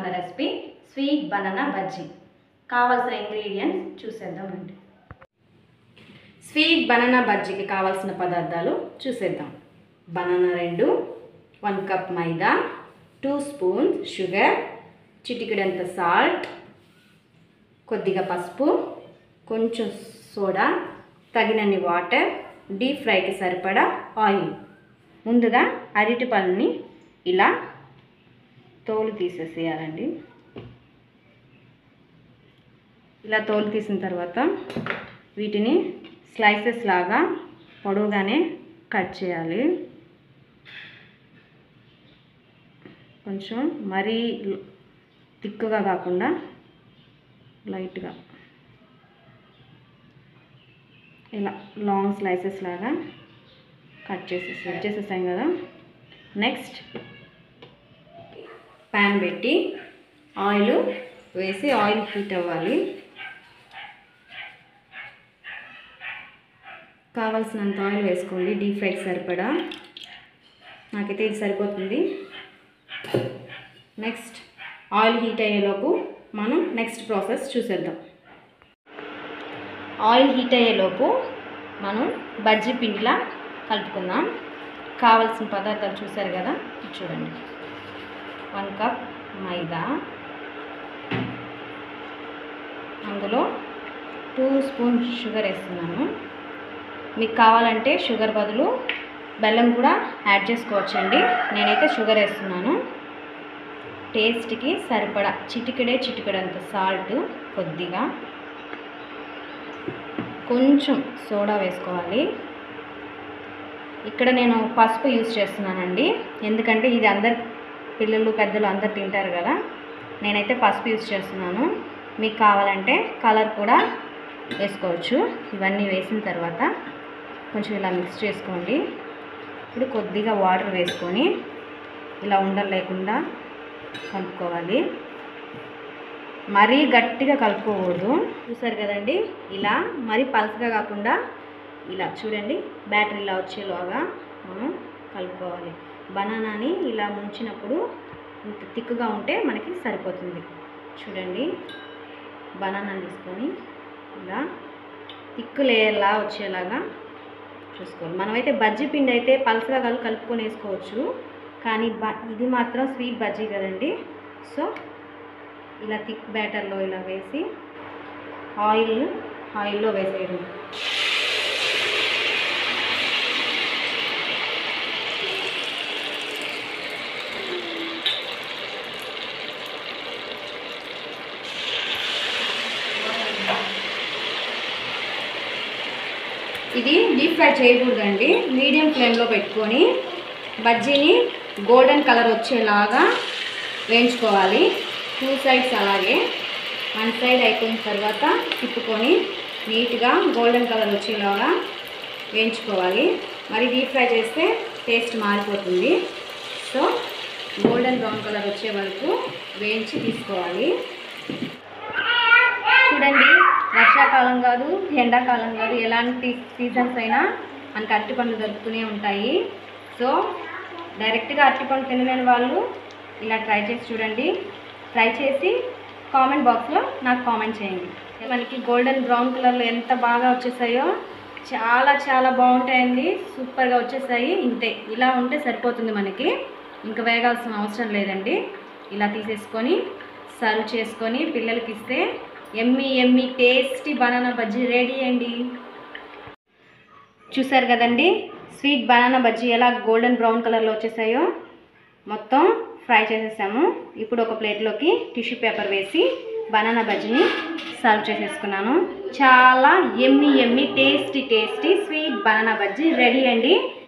మన recipe sweet banana bajji కావాల్సిన ingredients చూసేద్దామండి స్వీట్ బనానా బజ్జీకి కావాల్సిన పదార్థాలు చూసేద్దాం బనానా రెండు one cup maida two spoons sugar చిటికెడంత సాల్ట్ కొద్దిగా పసుపు కొంచెం సోడా తగినన్ని వాటర్ డీప్ ఫ్రైకి సరిపడా ఆయిల్ ముందుగా అరటి పళ్ళని ఇలా తోలు తీసేసేయాలండి ఇలా తోలు తీసిన తర్వాత వీటిని స్లైసెస్ లాగా పొడవుగానే కట్ చేయాలి కొంచెం మరీ తిక్కుగా కాకుండా లైట్గా ఇలా లాంగ్ స్లైసెస్ లాగా కట్ చేసేసి చేసేసాం కదా నెక్స్ట్ ప్యాన్ పెట్టి ఆయిల్ వేసి ఆయిల్ హీట్ అవ్వాలి కావాల్సినంత ఆయిల్ వేసుకోండి డీప్ ఫ్రైకి సరిపడా నాకైతే ఇది సరిపోతుంది నెక్స్ట్ ఆయిల్ హీట్ అయ్యేలోపు మనం నెక్స్ట్ ప్రాసెస్ చూసేద్దాం ఆయిల్ హీట్ అయ్యేలోపు మనం బజ్జీ పిండిలా కలుపుకుందాం కావాల్సిన పదార్థాలు చూసారు కదా ఇది చూడండి వన్ కప్ మైదా అందులో టూ స్పూన్ షుగర్ వేస్తున్నాను మీకు కావాలంటే షుగర్ బదులు బెల్లం కూడా యాడ్ చేసుకోవచ్చండి నేనైతే షుగర్ వేస్తున్నాను టేస్ట్కి సరిపడా చిటికెడే చిటికెడంత సాల్ట్ కొద్దిగా కొంచెం సోడా వేసుకోవాలి ఇక్కడ నేను పసుపు యూజ్ చేస్తున్నానండి ఎందుకంటే ఇది అందరు పిల్లలు పెద్దలు అందరు తింటారు కదా నేనైతే పసుపు యూజ్ చేస్తున్నాను మీకు కావాలంటే కలర్ కూడా వేసుకోవచ్చు ఇవన్నీ వేసిన తర్వాత కొంచెం ఇలా మిక్స్ చేసుకోండి ఇప్పుడు కొద్దిగా వాటర్ వేసుకొని ఇలా ఉండలు లేకుండా కలుపుకోవాలి మరీ గట్టిగా కలుపుకోకూడదు చూసారు కదండి ఇలా మరీ పలసగా కాకుండా ఇలా చూడండి బ్యాటర్ ఇలా వచ్చేలాగా మనం కలుపుకోవాలి బనానాని ఇలా ముంచినప్పుడు ఇంత తిక్కుగా ఉంటే మనకి సరిపోతుంది చూడండి బనానా తీసుకొని ఇలా తిక్కు లేయర్లా వచ్చేలాగా చూసుకోవాలి మనమైతే బజ్జీ పిండి అయితే పలసగా కలు కలుపుకొని వేసుకోవచ్చు కానీ బ ఇది మాత్రం స్వీట్ బజ్జీ కదండి సో ఇలా థిక్ బ్యాటర్లో ఇలా వేసి ఆయిల్ ఆయిల్లో వేసేయడం ఇది డీప్ ఫ్రై చేయకూడదండి మీడియం ఫ్లేమ్లో పెట్టుకొని బజ్జీని గోల్డెన్ కలర్ వచ్చేలాగా వేయించుకోవాలి టూ సైడ్స్ అలాగే వన్ సైడ్ అయిపోయిన తర్వాత తిప్పుకొని నీట్గా గోల్డెన్ కలర్ వచ్చేలాగా వేయించుకోవాలి మరి డీప్ ఫ్రై చేస్తే టేస్ట్ మారిపోతుంది సో గోల్డెన్ బ్రౌన్ కలర్ వచ్చే వరకు వేయించి తీసుకోవాలి చూడండి వర్షాకాలం కాదు ఎండాకాలం కాదు ఎలాంటి సీజన్స్ అయినా మనకి అరటిపండ్లు దొరుకుతూనే ఉంటాయి సో డైరెక్ట్గా అరటిపండు తినలేని వాళ్ళు ఇలా ట్రై చేసి చూడండి ట్రై చేసి కామెంట్ బాక్స్లో నాకు కామెంట్ చేయండి మనకి గోల్డెన్ బ్రౌన్ కలర్లో ఎంత బాగా వచ్చేసాయో చాలా చాలా బాగుంటాయండి సూపర్గా వచ్చేసాయి ఇంతే ఇలా ఉంటే సరిపోతుంది మనకి ఇంకా వేగాల్సిన అవసరం లేదండి ఇలా తీసేసుకొని సర్వ్ చేసుకొని పిల్లలకి ఇస్తే yummy yummy tasty banana bajji ready అండి చూసారు కదండి స్వీట్ బనానా బజ్జీ ఎలా గోల్డెన్ బ్రౌన్ కలర్లో వచ్చేసాయో మొత్తం ఫ్రై చేసేసాము ఇప్పుడు ఒక ప్లేట్లోకి టిష్యూ పేపర్ వేసి బనానా బజ్జీని సర్వ్ చేసేసుకున్నాను చాలా yummy yummy tasty tasty sweet banana bajji ready అండి